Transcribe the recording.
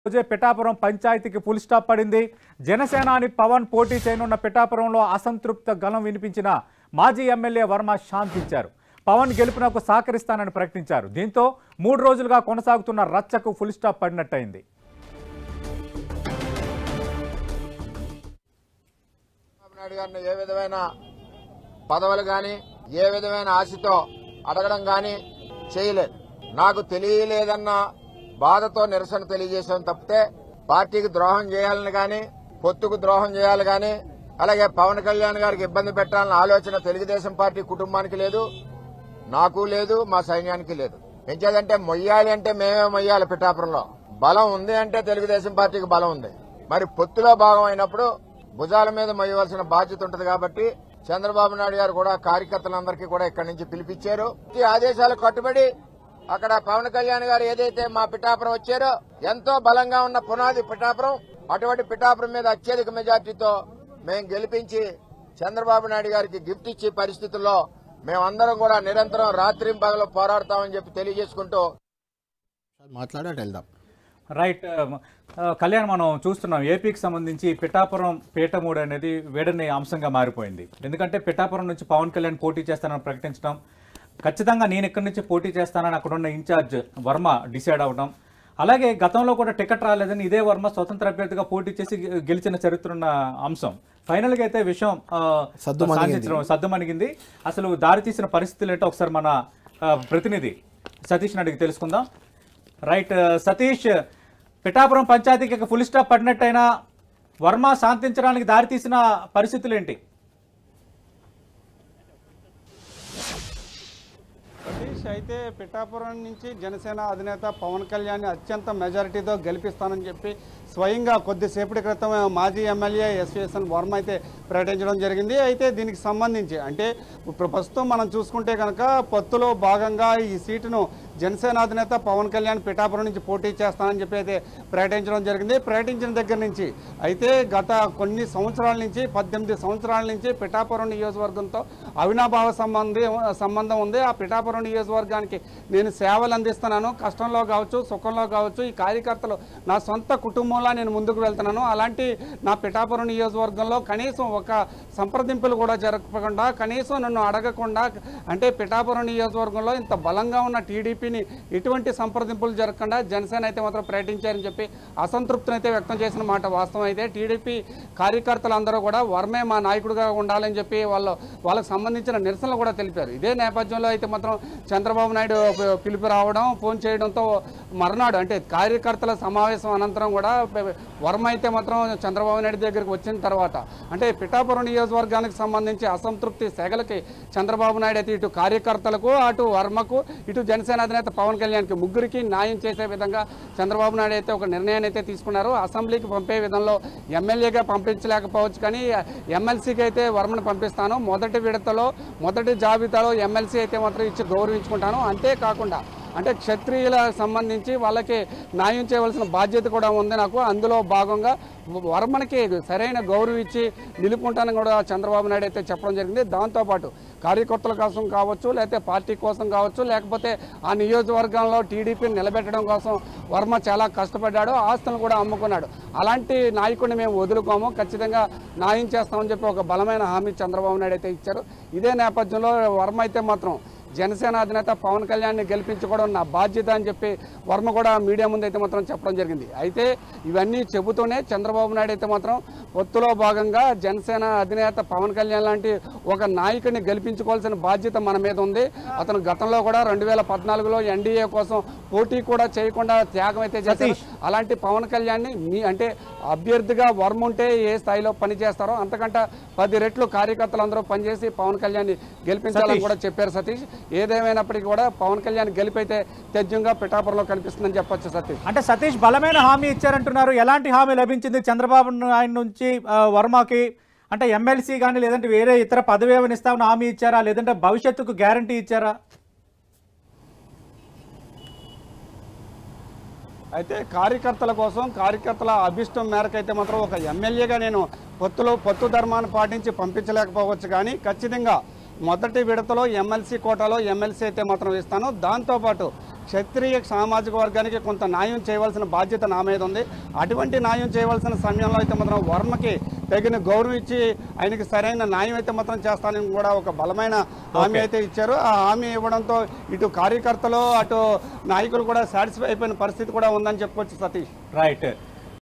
రోజే పిఠాపురం పంచాయతీకి full stop పడింది జనసేనాని పవన్ పోటీ చేయనున్న పిఠాపురంలో అసంతృప్త గలం వినిపించిన మాజీ ఎమ్మెల్యే వర్మ శాంతించారు పవన్ గెలుపునకు సహకరిస్తానని ప్రకటించారు దీంతో మూడు రోజులుగా కొనసాగుతున్న రచ్చకు ఫుల్ స్టాప్ పడినట్టయింది చంద్రబాబు నాయుడు గారిని ఏ విధమైన పదవులు గాని ఏ విధమైన ఆశతో అడగడం గాని చేయలేదు నాకు తెలియలేదన్న బాధతో నిరసన తెలియజేసాం తప్పితే పార్టీకి ద్రోహం చేయాలని గాని పొత్తుకు ద్రోహం చేయాలి గాని అలాగే పవన్ కళ్యాణ్ గారికి ఇబ్బంది పెట్టాలన్న ఆలోచన తెలుగుదేశం పార్టీ కుటుంబానికి లేదు నాకు లేదు మా సైన్యానికి లేదు ఎంచేదంటే మొయ్యాలి అంటే మేమే మొయ్యాలి పిఠాపురంలో బలం ఉంది అంటే తెలుగుదేశం పార్టీకి బలం ఉంది మరి పొత్తులో భాగం అయినప్పుడు భుజాల మీద మొయ్యవలసిన బాధ్యత ఉంటుంది కాబట్టి చంద్రబాబు నాయుడు గారు కూడా కార్యకర్తలందరికీ కూడా ఇక్కడి నుంచి పిలిపించారు ఈ ఆదేశాలకు కట్టుబడి అక్కడ పవన్ కళ్యాణ్ గారు ఏదైతే మా పిఠాపురం వచ్చారో ఎంతో బలంగా ఉన్న పునాది పిఠాపురం అటువంటి పిఠాపురం మీద అత్యధిక మెజార్టీతో మేము గెలిపించి చంద్రబాబు నాయుడు గారికి గిఫ్ట్ ఇచ్చే పరిస్థితుల్లో మేమందరం కూడా నిరంతరం రాత్రి పగలు పోరాడతామని చెప్పి తెలియజేసుకుంటూ మాట్లాడాడు వెళ్దాం రైట్ ఆ, కళ్యాణ్ మనం చూస్తున్నాం ఏపీకి సంబంధించి పిఠాపురం పీఠమూడు అనేది వేడని అంశంగా మారిపోయింది ఎందుకంటే పిఠాపురం నుంచి పవన్ కళ్యాణ్ పోటీ చేస్తానని ప్రకటించడం ఖచ్చితంగా నేను ఇక్కడి నుంచి పోటీ చేస్తానని అక్కడ ఉన్న ఇన్ఛార్జ్ వర్మ డిసైడ్ అవడం అలాగే గతంలో కూడా టికెట్ రాలేదని ఇదే వర్మ స్వతంత్ర అభ్యర్థిగా పోటీ చేసి గె- గెలిచిన చరిత్ర ఉన్న అంశం ఫైనల్గా అయితే విషయం ఆ, సద్దుమణిగింది. సాధించడం సద్దుమణిగింది అసలు దారి తీసిన పరిస్థితులు ఏంటో ఒకసారి మన ఆ, ప్రతినిధి సతీష్ అడిగి తెలుసుకుందాం రైట్ సతీష్ పిఠాపురం పంచాయతీకి ఫుల్ స్టాప్ పడినట్టయినా వర్మ శాంతించడానికి దారి తీసిన పరిస్థితులు ఏంటి సతీష్ అయితే పిఠాపురం నుంచి జనసేన అధినేత పవన్ కళ్యాణ్ అత్యంత మెజారిటీతో గెలిపిస్తానని చెప్పి స్వయంగా కొద్దిసేపటి క్రితం మాజీ ఎమ్మెల్యే ఎస్విఎస్ఎన్ వర్మ అయితే ప్రకటించడం జరిగింది అయితే దీనికి సంబంధించి అంటే ఇప్పుడు ప్రస్తుతం మనం చూసుకుంటే కనుక పొత్తులో భాగంగా ఈ సీటును జనసేన అధినేత పవన్ కళ్యాణ్ పిఠాపురం నుంచి పోటీ చేస్తానని చెప్పి అయితే ప్రకటించడం జరిగింది ప్రకటించిన దగ్గర నుంచి అయితే గత కొన్ని సంవత్సరాల నుంచి పద్దెనిమిది సంవత్సరాల నుంచి పిఠాపురం నియోజకవర్గంతో అవినాభావ సంబంధి సంబంధం ఉంది ఆ పిఠాపురం నియోజకవర్గానికి నేను సేవలు అందిస్తున్నాను కష్టంలో కావచ్చు సుఖంలో కావచ్చు ఈ కార్యకర్తలు నా సొంత కుటుంబంలో నేను ముందుకు వెళ్తున్నాను అలాంటి నా పిఠాపురం నియోజకవర్గంలో కనీసం ఒక సంప్రదింపులు కూడా జరగకుండా కనీసం నన్ను అడగకుండా అంటే పిఠాపురం నియోజకవర్గంలో ఇంత బలంగా ఉన్న టీడీపీని ఎటువంటి సంప్రదింపులు జరగకుండా జనసేన అయితే మాత్రం ప్రకటించారని చెప్పి అసంతృప్తిని అయితే వ్యక్తం చేసిన మాట వాస్తవం అయితే టీడీపీ కార్యకర్తలందరూ కూడా వర్మే మా నాయకుడిగా ఉండాలని చెప్పి వాళ్ళు వాళ్ళకి సంబంధించిన నిరసనలు కూడా తెలిపారు ఇదే నేపథ్యంలో అయితే మాత్రం చంద్రబాబు నాయుడు పి- పిలుపు రావడం ఫోన్ చేయడంతో మర్నాడు అంటే కార్యకర్తల సమావేశం అనంతరం కూడా ప- వర్మ అయితే మాత్రం చంద్రబాబు నాయుడు దగ్గరికి వచ్చిన తర్వాత అంటే పిఠాపురం నియోజకవర్గానికి సంబంధించి అసంతృప్తి సెగలకి చంద్రబాబు నాయుడు అయితే ఇటు కార్యకర్తలకు అటు వర్మకు ఇటు జనసేన అధినేత పవన్ కళ్యాణ్కి ముగ్గురికి న్యాయం చేసే విధంగా చంద్రబాబు నాయుడు అయితే ఒక నిర్ణయాన్ని అయితే తీసుకున్నారు అసెంబ్లీకి పంపే విధంలో ఎమ్మెల్యేగా పంపించలేకపోవచ్చు కానీ ఎమ్మెల్సీకి అయితే వర్మను పంపిస్తాను మొదటి విడతలో మొదటి జాబితాలో ఎమ్మెల్సీ అయితే మాత్రం ఇచ్చి గౌరవించుకుంటాను అంతేకాకుండా అంటే క్షత్రియులకు సంబంధించి వాళ్ళకి న్యాయం చేయవలసిన బాధ్యత కూడా ఉంది నాకు అందులో భాగంగా వర్మనికి సరైన గౌరవం ఇచ్చి నిలుపుకుంటానని కూడా చంద్రబాబు నాయుడు అయితే చెప్పడం జరిగింది దాంతోపాటు కార్యకర్తల కోసం కావచ్చు లేకపోతే పార్టీ కోసం కావచ్చు లేకపోతే ఆ నియోజకవర్గంలో టీడీపీని నిలబెట్టడం కోసం వర్మ చాలా కష్టపడ్డాడు ఆస్తులను కూడా అమ్ముకున్నాడు అలాంటి నాయకుడిని మేము వదులుకోము ఖచ్చితంగా న్యాయం చేస్తామని చెప్పి ఒక బలమైన హామీ చంద్రబాబు నాయుడు అయితే ఇచ్చారు ఇదే నేపథ్యంలో వర్మ అయితే మాత్రం జనసేన అధినేత పవన్ కళ్యాణ్ని గెలిపించుకోవడం నా బాధ్యత అని చెప్పి వర్మ కూడా మీడియా ముందు అయితే మాత్రం చెప్పడం జరిగింది అయితే ఇవన్నీ చెబుతూనే చంద్రబాబు నాయుడు అయితే మాత్రం పొత్తులో భాగంగా జనసేన అధినేత పవన్ కళ్యాణ్ లాంటి ఒక నాయకుడిని గెలిపించుకోవాల్సిన బాధ్యత మన మీద ఉంది అతను గతంలో కూడా రెండు వేల పద్నాలుగులో ఎన్డీఏ కోసం పోటీ కూడా చేయకుండా త్యాగం అయితే చేశారు అలాంటి పవన్ కళ్యాణ్ని మీ అంటే అభ్యర్థిగా వర్మ ఉంటే ఏ స్థాయిలో పని చేస్తారో అంతకంటే పది రెట్లు కార్యకర్తలందరూ పనిచేసి పవన్ కళ్యాణ్ని గెలిపించాలని సతీష్. కూడా చెప్పారు సతీష్ ఏదేమైనప్పటికీ కూడా పవన్ కళ్యాణ్ గెలిపైతే తెజ్యంగా పిఠాపురంలో కనిపిస్తుందని చెప్పొచ్చు సతీష్ అంటే సతీష్ బలమైన హామీ ఇచ్చారంటున్నారు ఎలాంటి హామీ లభించింది చంద్రబాబు నాయుడు నుంచి ఆ, వర్మకి అంటే ఎమ్మెల్సీ కానీ లేదంటే వేరే ఇతర పదవి ఏమైనా ఇస్తామని హామీ ఇచ్చారా లేదంటే భవిష్యత్తుకు గ్యారంటీ ఇచ్చారా అయితే కార్యకర్తల కోసం కార్యకర్తల అభిష్టం మేరకు అయితే మాత్రం ఒక ఎమ్మెల్యేగా నేను పొత్తులో పొత్తు ధర్మాన్ని పాటించి పంపించలేకపోవచ్చు కానీ ఖచ్చితంగా మొదటి విడతలో ఎమ్మెల్సీ కోటాలో ఎమ్మెల్సీ అయితే మాత్రం ఇస్తాను దాంతోపాటు క్షత్రియ సామాజిక వర్గానికి కొంత న్యాయం చేయవలసిన బాధ్యత నా మీద ఉంది అటువంటి న్యాయం చేయవలసిన సమయంలో అయితే మాత్రం వర్మకి తగిన గౌరవం ఇచ్చి ఆయనకి సరైన న్యాయం అయితే మాత్రం చేస్తానని కూడా ఒక బలమైన హామీ అయితే ఇచ్చారు ఆ హామీ ఇవ్వడంతో ఇటు కార్యకర్తలు అటు నాయకులు కూడా సాటిస్ఫై అయిపోయిన పరిస్థితి కూడా ఉందని చెప్పుకోవచ్చు సతీష్ రైట్